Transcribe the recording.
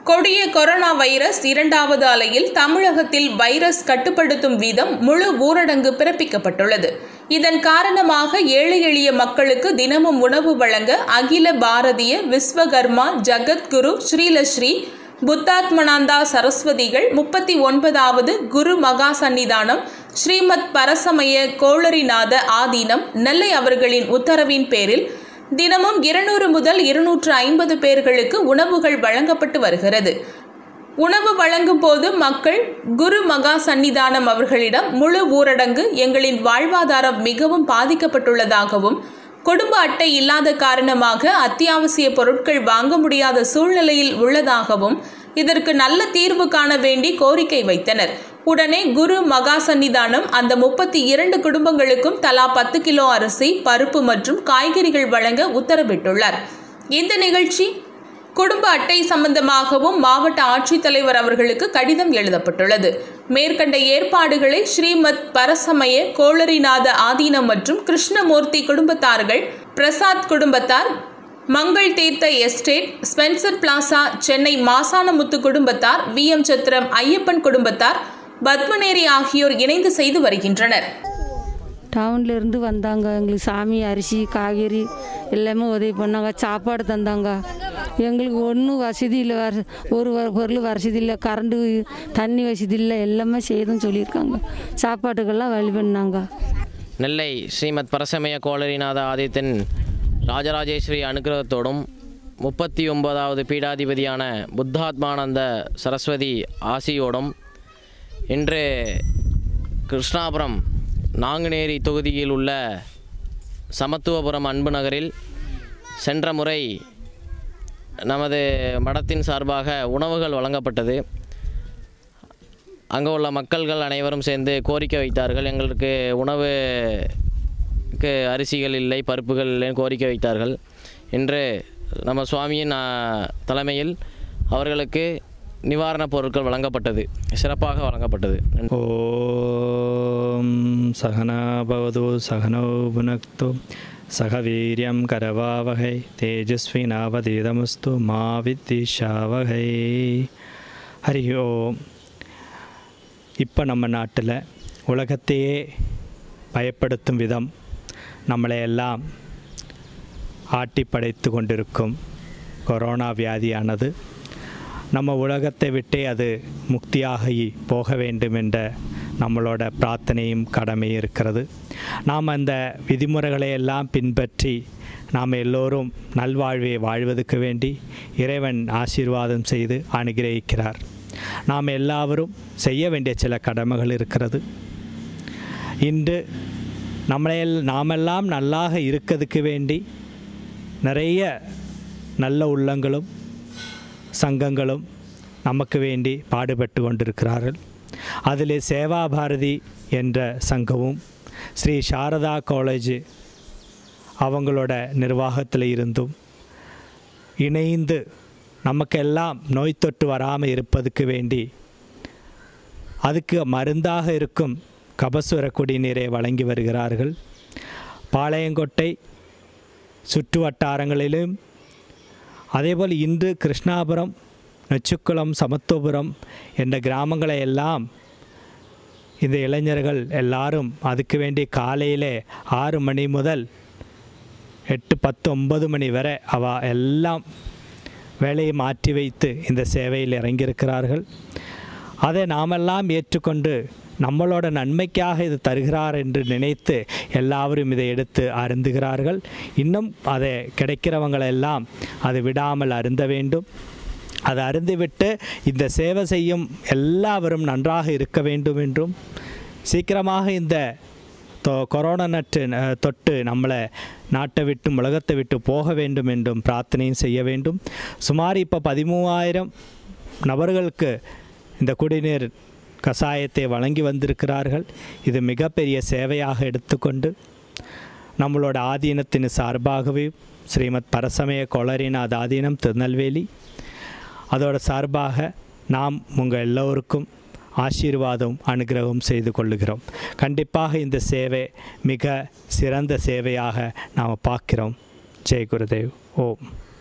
கொடிய corona virus இரண்டாவது அலையில் தமிழகத்தில் வைரஸ் கட்டுப்படுத்தும் வீதம் முழு ஊரடங்கு பிறப்பிக்கப்பட்டுள்ளது இதன் காரணமாக ஏழை எளிய மக்களுக்கு தினமும் உணவு வழங்க அகில பாரதிய விஸ்வகர்மா ஜகத்குரு ஸ்ரீலஸ்ரீ புத்தாத்மனாந்தா சரஸ்வதிகள் முப்பத்தி ஒன்பதாவது குரு மகா சன்னிதானம் ஸ்ரீமத் பரசமய கோளரிநாத ஆதீனம் நெல்லை அவர்களின் உத்தரவின் பேரில் தினமும் இருநூறு முதல் இருநூற்று ஐம்பது பேர்களுக்கு உணவுகள் வழங்கப்பட்டு வருகிறது உணவு வழங்கும் போது மக்கள் குரு மகா சன்னிதானம் அவர்களிடம் முழு ஊரடங்கு எங்களின் வாழ்வாதாரம் மிகவும் பாதிக்கப்பட்டுள்ளதாகவும் குடும்ப அட்டை இல்லாத காரணமாக அத்தியாவசிய பொருட்கள் வாங்க முடியாத சூழ்நிலையில் உள்ளதாகவும் இதற்கு நல்ல தீர்வு காண வேண்டி கோரிக்கை வைத்தனர் உடனே குரு மகா சன்னிதானம் அந்த முப்பத்தி இரண்டு குடும்பங்களுக்கும் தலா பத்து கிலோ அரிசி பருப்பு மற்றும் காய்கறிகள் வழங்க உத்தரவிட்டுள்ளார் இந்த நிகழ்ச்சி குடும்ப அட்டை சம்பந்தமாகவும் மாவட்ட ஆட்சித்தலைவர் அவர்களுக்கு கடிதம் எழுதப்பட்டுள்ளது மேற்கண்ட ஏற்பாடுகளை ஸ்ரீமத் பரசமய கோளரிநாத ஆதீனம் மற்றும் கிருஷ்ணமூர்த்தி குடும்பத்தார்கள் பிரசாத் குடும்பத்தார் Mangal Theertha estate Spencer Plaza Chennai Masanamuthu குடும்பத்தார் வி எம் சத்திரம் ஐயப்பன் குடும்பத்தார் பத்மநேரி ஆகியோர் இணைந்து செய்து வருகின்றனர் டவுன்ல இருந்து வந்தாங்க எங்களுக்கு சாமி அரிசி காய்கறி எல்லாமே உதவி பண்ணாங்க சாப்பாடு தந்தாங்க எங்களுக்கு ஒன்றும் வசதி இல்லை வர ஒரு வ- பொருள் வசதி இல்லை கரண்டு தண்ணி வசதி இல்லை எல்லாமே செய்துன்னு சொல்லியிருக்காங்க சாப்பாட்டுக்கெல்லாம் வழி பண்ணாங்க நெல்லை ஸ்ரீமத் பரசமய கோளரிநாத ஆதித்தன் ராஜராஜேஸ்வரி அனுகிரகத்தோடும் முப்பத்தி ஒன்பதாவது பீடாதிபதியான புத்தாத்மானந்த சரஸ்வதி ஆசியோடும் இன்று கிருஷ்ணாபுரம் நாங்குநேரி தொகுதியில் உள்ள சமத்துவபுரம் அன்பு நகரில் சென்ற முறை நமது மடத்தின் சார்பாக உணவுகள் வழங்கப்பட்டது அங்கே உள்ள மக்கள்கள் அனைவரும் சேர்ந்து கோரிக்கை வைத்தார்கள் எங்களுக்கு உணவுக்கு அரிசிகள் இல்லை பருப்புகள் இல்லைன்னு கோரிக்கை வைத்தார்கள் இன்று நம்ம சுவாமியின் ஆ, தலைமையில் அவர்களுக்கு நிவாரணப் பொருட்கள் வழங்கப்பட்டது சிறப்பாக வழங்கப்பட்டது நன்றி. ॐ सहना भवतु सहनौ भुनक्तु सह वीर्यं करवावहै तेजस्विनावधीतमस्तु मा विद्विषावहै ஹரி ஓம் இப்போ நம்ம நாட்டில் உலகத்தையே பயப்படுத்தும் விதம் நம்மளை எல்லாம் ஆட்டி படைத்து கொண்டிருக்கும் கொரோனா வியாதியானது நம்ம உலகத்தை விட்டே அது முக்தியாகி போக வேண்டும் என்ற நம்மளோட பிரார்த்தனையும் கடமையும் இருக்கிறது நாம் அந்த விதிமுறைகளை எல்லாம் பின்பற்றி நாம் எல்லோரும் நல்வாழ்வை வாழ்வதற்கு வேண்டி இறைவன் ஆசீர்வாதம் செய்து அனுகிரகிக்கிறார் நாம் எல்லாவரும் செய்ய வேண்டிய சில கடமைகள் இருக்கிறது இன்று நம்மளை நாமெல்லாம் நல்லாக இருக்கிறதுக்கு வேண்டி நிறைய நல்ல உள்ளங்களும் சங்கங்களும் நமக்கு வேண்டி பாடுபட்டு கொண்டிருக்கிறார்கள் அதில் சேவா பாரதி என்ற சங்கமும் ஸ்ரீ சாரதா காலேஜ் அவங்களோட நிர்வாகத்தில் இருந்தும் இணைந்து நமக்கெல்லாம் நோய் தொற்று வராமல் இருப்பதுக்கு வேண்டி அதுக்கு மருந்தாக இருக்கும் கபசுர குடிநீரை வழங்கி வருகிறார்கள் பாளையங்கோட்டை சுற்று வட்டாரங்களிலும் அதேபோல் இன்று கிருஷ்ணாபுரம் நொச்சிக்குளம் சமத்துவபுரம் என்ற கிராமங்களை எல்லாம் இந்த இளைஞர்கள் எல்லாரும் அதுக்கு வேண்டி காலையிலே ஆறு மணி முதல் எட்டு பத்து ஒன்பது மணி வரை அவ எல்லாம் வேலையை மாற்றி வைத்து இந்த சேவையில் இறங்கியிருக்கிறார்கள் அதை நாமெல்லாம் ஏற்றுக்கொண்டு நம்மளோட நன்மைக்காக இது தருகிறார் என்று நினைத்து எல்லாரும் இதை எடுத்து அருந்துகிறார்கள் இன்னும் அதை கிடைக்கிறவங்களெல்லாம் அதை விடாமல் அருந்த வேண்டும் அதை அருந்திவிட்டு இந்த சேவை செய்யும் எல்லாவரும் நன்றாக இருக்க வேண்டும் என்றும் சீக்கிரமாக இந்த தொ கொரோனா நட்டு அஹ், தொட்டு நம்மளை நாட்டை விட்டும் உலகத்தை விட்டு போக வேண்டும் என்றும் பிரார்த்தனையும் செய்ய வேண்டும் சுமார் இப்போ பதிமூவாயிரம் நபர்களுக்கு இந்த குடிநீர் கஷாயத்தை வழங்கி வந்திருக்கிறார்கள் இது மிகப்பெரிய சேவையாக எடுத்துக்கொண்டு நம்மளோட ஆதீனத்தின் சார்பாகவே ஸ்ரீமத் பரசமய கொளரிநாத் ஆதீனம் திருநெல்வேலி அதோட சார்பாக நாம் உங்கள் எல்லோருக்கும் ஆசீர்வாதம் அனுகிரகம் செய்து கொள்ளுகிறோம் கண்டிப்பாக இந்த சேவை மிக சிறந்த சேவையாக நாம் பார்க்கிறோம் ஜெய் குருதேவ் ஓம்